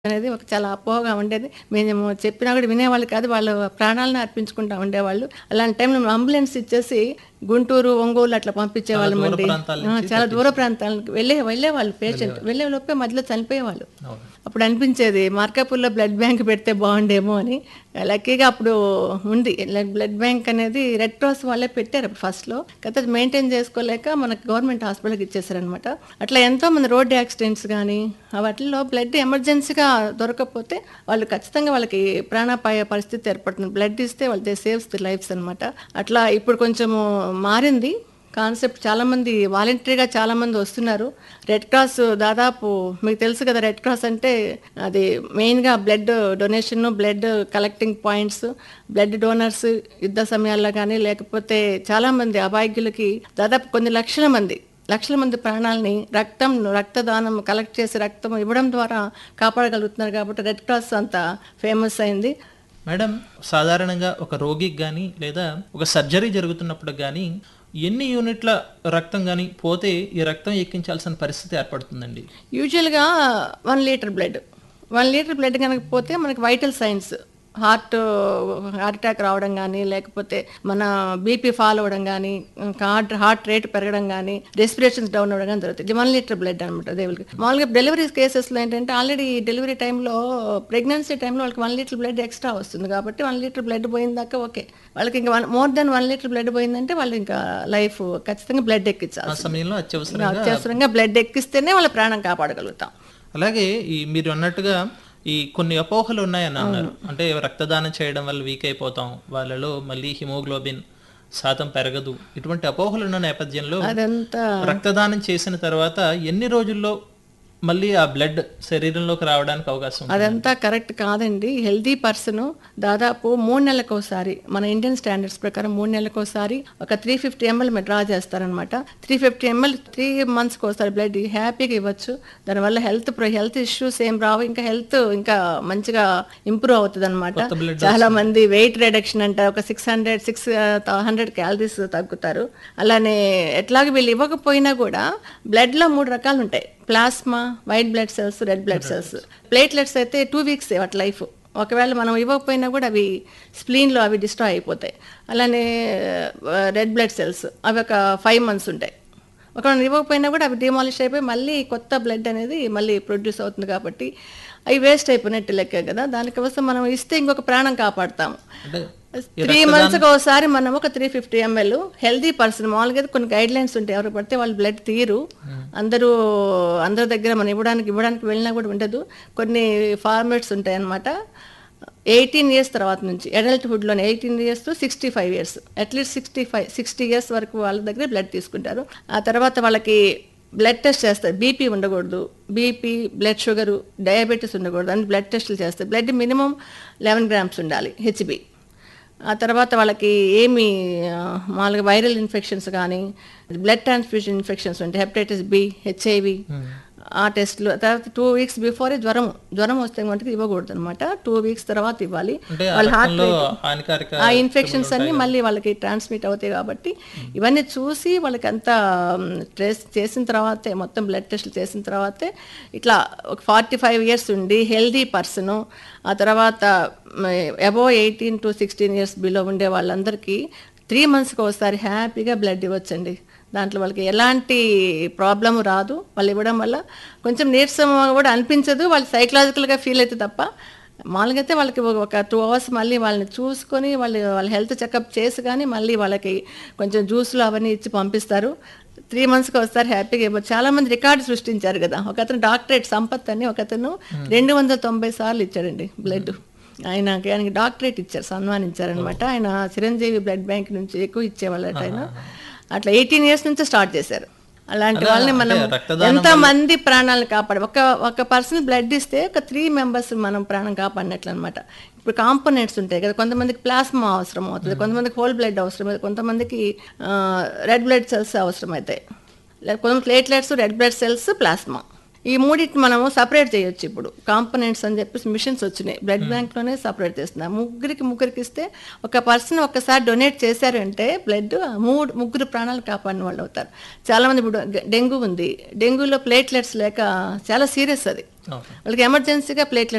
అనేది ఒక చాలా అపోహగా ఉండేది మేము చెప్పినా కూడా వినేవాళ్ళు కాదు వాళ్ళు ప్రాణాలను అర్పించుకుంటా ఉండేవాళ్ళు అలాంటి టైంలో మేము అంబులెన్స్ ఇచ్చేసి గుంటూరు ఒంగోలు అట్లా పంపించేవాళ్ళం దూర అండి ప్రాంతాల ఆ, చాలా దూర ప్రాంతాలకు వెళ్ళే వెళ్ళేవాళ్ళు పేషెంట్ వెళ్ళే లోపే మధ్యలో చనిపోయేవాళ్ళు అవును అప్పుడు అనిపించేది మార్కాపూర్లో బ్లడ్ బ్యాంక్ పెడితే బాగుండేమో అని లక్కీగా అప్పుడు ఉంది బ్లడ్ బ్యాంక్ అనేది రెడ్ క్రాస్ వాళ్ళే పెట్టారు అప్పుడు ఫస్ట్లో కాకపోతే మెయింటైన్ చేసుకోలేక మనకి గవర్నమెంట్ హాస్పిటల్కి ఇచ్చేసారనమాట అట్లా ఎంతో మంది రోడ్ యాక్సిడెంట్స్ కానీ వాటిల్లో బ్లడ్ ఎమర్జెన్సీగా దొరకకపోతే వాళ్ళు ఖచ్చితంగా వాళ్ళకి ప్రాణాపాయ పరిస్థితి ఏర్పడుతుంది బ్లడ్ ఇస్తే వాళ్ళు దే సేవ్స్ ది లైఫ్స్ అనమాట అట్లా ఇప్పుడు కొంచెము మారింది కాన్సెప్ట్ చాలా మంది వాలంటరీగా చాలా మంది వస్తున్నారు రెడ్ క్రాస్ దాదాపు మీకు తెలుసు కదా రెడ్ క్రాస్ అంటే అది మెయిన్గా blood donation blood collecting points blood donors యుద్ధ సమయాల్లో కానీ లేకపోతే చాలా మంది అభాగ్యులకి దాదాపు కొన్ని లక్షల మంది లక్షల మంది ప్రాణాలని రక్తం రక్తదానం కలెక్ట్ చేసి రక్తం ఇవ్వడం ద్వారా కాపాడగలుగుతున్నారు కాబట్టి రెడ్ క్రాస్ అంత ఫేమస్ అయింది మేడం సాధారణంగా ఒక రోగికి కానీ లేదా ఒక సర్జరీ జరుగుతున్నప్పుడు కానీ ఎన్ని యూనిట్ల రక్తం కానీ పోతే ఈ రక్తం ఎక్కించాల్సిన పరిస్థితి ఏర్పడుతుందండి యూజువల్గా one litre blood one litre blood కనుక పోతే మనకి vital signs heart heart attack రావడం కానీ లేకపోతే మన బీపీ ఫాల్ అవ్వడం కానీ హార్ట్ హార్ట్ రేట్ పెరగడం కానీ రెస్పిరేషన్స్ డౌన్ అవ్వడం కానీ జరుగుతుంది వన్ లీటర్ బ్లడ్ అనమాట దేవుడికి మామూలుగా డెలివరీ కేసెస్లో ఏంటంటే ఆల్రెడీ డెలివరీ టైంలో ప్రెగ్నెన్సీ టైంలో వాళ్ళకి వన్ లీటర్ బ్లడ్ ఎక్స్ట్రా వస్తుంది కాబట్టి వన్ లీటర్ బ్లడ్ పోయిందాక ఓకే వాళ్ళకి ఇంకా one more than one litre blood పోయిందంటే వాళ్ళు ఇంకా లైఫ్ ఖచ్చితంగా బ్లడ్ ఎక్కించాలి ఆ సమయంలో అత్యవసరంగా అత్యవసరంగా బ్లడ్ ఎక్కిస్తేనే వాళ్ళ ప్రాణం కాపాడగలుగుతాం అలాగే ఈ మీరు అన్నట్టుగా ఈ కొన్ని అపోహలు ఉన్నాయని అన్నారు అంటే రక్తదానం చేయడం వల్ల వీక్ అయిపోతాం వాళ్ళలో మళ్ళీ హిమోగ్లోబిన్ శాతం పెరగదు ఇటువంటి అపోహలు ఉన్న నేపథ్యంలో అదంతా రక్తదానం చేసిన తర్వాత ఎన్ని రోజుల్లో మళ్ళీ ఆ బ్లడ్ శరీరంలోకి రావడానికి అవకాశం ఉంది అదంతా కరెక్ట్ కాదండి హెల్దీ పర్సన్ దాదాపు మూడు నెలలకు ఒకసారి మన ఇండియన్ స్టాండర్డ్స్ ప్రకారం మూడు నెలలకు ఒకసారి ఒక త్రీ ఫిఫ్టీ ఎంఎల్ మీరు డ్రా చేస్తారనమాట త్రీ ఫిఫ్టీ ఎంఎల్ త్రీ మంత్స్కి ఒకసారి బ్లడ్ హ్యాపీగా ఇవ్వచ్చు దానివల్ల హెల్త్ హెల్త్ ఇష్యూస్ ఏం రావు ఇంకా హెల్త్ ఇంకా మంచిగా ఇంప్రూవ్ అవుతుంది అనమాట కొత్త blood చాలా మంది వెయిట్ రిడక్షన్ అంట ఒక six hundred six hundred calories తగ్గుతారు అలానే ఎట్లాగ వీళ్ళు ఇవ్వకపోయినా కూడా blood లో మూడు రకాలు ఉంటాయి plasma white blood cells red blood cells platelets అయితే టూ వీక్స్ వాటి లైఫ్ ఒకవేళ మనం ఇవ్వకపోయినా కూడా అవి స్ప్లీన్లో అవి డిస్ట్రాయ్ అయిపోతాయి అలానే రెడ్ బ్లడ్ సెల్స్ అవి ఒక ఫైవ్ మంత్స్ ఉంటాయి ఒకవేళ ఇవ్వకపోయినా కూడా అవి డిమాలిష్ అయిపోయి మళ్ళీ కొత్త బ్లడ్ అనేది మళ్ళీ ప్రొడ్యూస్ అవుతుంది కాబట్టి అవి వేస్ట్ అయిపోయినట్టు లెక్క కదా దానికోసం మనం ఇస్తే ఇంకొక ప్రాణం కాపాడుతాము అంటే త్రీ మంత్స్కి ఒకసారి మనం ఒక three fifty ML healthy person మామూలుగా అయితే కొన్ని గైడ్ లైన్స్ ఉంటాయి ఎవరు పడితే వాళ్ళు బ్లడ్ తీరు అందరూ అందరి దగ్గర మనం ఇవ్వడానికి ఇవ్వడానికి వెళ్ళినా కూడా ఉండదు కొన్ని ఫార్మాట్స్ ఉంటాయి అన్నమాట ఎయిటీన్ ఇయర్స్ తర్వాత నుంచి అడల్ట్హుడ్లోనే eighteen years to sixty five years at least sixty five sixty years వరకు వాళ్ళ దగ్గర బ్లడ్ తీసుకుంటారు ఆ తర్వాత వాళ్ళకి బ్లడ్ టెస్ట్ చేస్తారు బీపీ ఉండకూడదు బీపీ బ్లడ్ షుగరు డయాబెటీస్ ఉండకూడదు అని బ్లడ్ టెస్టులు చేస్తారు బ్లడ్ మినిమం లెవెన్ గ్రామ్స్ ఉండాలి హెచ్బి ఆ తర్వాత వాళ్ళకి ఏమి ఆ, మామూలుగా వైరల్ ఇన్ఫెక్షన్స్ కానీ బ్లడ్ ట్రాన్స్ఫ్యూజన్ ఇన్ఫెక్షన్స్ ఉంటాయి హెపటైటిస్ బి హెచ్ఐవి ఆ టెస్ట్లు తర్వాత టూ వీక్స్ బిఫోరే జ్వరం జ్వరం వస్తే మటుకు ఇవ్వకూడదు అనమాట టూ వీక్స్ తర్వాత ఇవ్వాలి అంటే ఆ వాళ్ళ హార్ట్ రక్తంలో హానికారక ఆ ఇన్ఫెక్షన్స్ అన్ని మళ్ళీ వాళ్ళకి ట్రాన్స్మిట్ అవుతాయి కాబట్టి ఇవన్నీ చూసి వాళ్ళకి అంతా ట్రేస్ చేసిన తర్వాతే మొత్తం బ్లడ్ టెస్ట్లు చేసిన తర్వాతే ఇట్లా ఒక ఫార్టీ ఫైవ్ ఇయర్స్ ఉండి హెల్దీ పర్సన్ ఆ తర్వాత above eighteen to sixteen years below ఉండే వాళ్ళందరికీ త్రీ మంత్స్కి ఒకసారి హ్యాపీగా బ్లడ్ ఇవ్వచ్చండి దాంట్లో వాళ్ళకి ఎలాంటి ప్రాబ్లం రాదు వాళ్ళు ఇవ్వడం వల్ల కొంచెం నీరసం కూడా అనిపించదు వాళ్ళు సైకలాజికల్గా ఫీల్ అయితే తప్ప మామూలుగా అయితే వాళ్ళకి ఒక- ఒక టూ అవర్స్ మళ్ళీ వాళ్ళని చూసుకొని వాళ్ళు వాళ్ళ హెల్త్ చెకప్ చేసి కానీ మళ్ళీ వాళ్ళకి కొంచెం జ్యూస్లు అవన్నీ ఇచ్చి పంపిస్తారు త్రీ మంత్స్కి వస్తారు హ్యాపీగా ఇవ్వచ్చు చాలా మంది రికార్డు సృష్టించారు కదా ఒక అతను డాక్టరేట్ సంపత్ అని ఒక అతను రెండు వందల తొంభై సార్లు ఇచ్చాడండి బ్లడ్ ఆయనకి ఆయనకి డాక్టరేట్ ఇచ్చారు సన్మానించారనమాట ఆయన చిరంజీవి బ్లడ్ బ్యాంక్ నుంచి ఎక్కువ ఇచ్చేవాళ్ళట ఆయన అట్లా ఎయిటీన్ ఇయర్స్ నుంచి స్టార్ట్ చేశారు అలాంటి వాళ్ళని మనం అంటే రక్తదానం ఎంత మంది ప్రాణాలను కాపాడు ఒక ఒక పర్సన్ బ్లడ్ ఇస్తే ఒక త్రీ మెంబర్స్ మనం ప్రాణం కాపాడినట్లు అనమాట ఇప్పుడు కాంపోనెంట్స్ ఉంటాయి కదా కొంతమందికి ప్లాస్మా అవసరం అవుతుంది కొంతమందికి హోల్ బ్లడ్ అవసరం అవుతుంది కొంతమందికి రెడ్ బ్లడ్ సెల్స్ అవసరం అవుతాయి లేక కొంతమంది platelets red blood cells plasma ఈ మూడింటి మనము సపరేట్ చేయొచ్చు ఇప్పుడు కాంపోనెంట్స్ అని చెప్పేసి మిషన్స్ వచ్చినాయి బ్లడ్ బ్యాంక్లోనే సపరేట్ చేస్తున్నాం ముగ్గురికి ముగ్గురికి ఇస్తే ఒక పర్సన్ ఒక్కసారి డొనేట్ చేశారంటే బ్లడ్ మూడు ముగ్గురు ప్రాణాలు కాపాడిన వాళ్ళు అవుతారు చాలామంది ఇప్పుడు డెంగ్యూ ఉంది డెంగ్యూలో ప్లేట్లెట్స్ లేక చాలా సీరియస్ అది ఓకే వాళ్ళకి ఎమర్జెన్సీగా ప్లేట్లెట్స్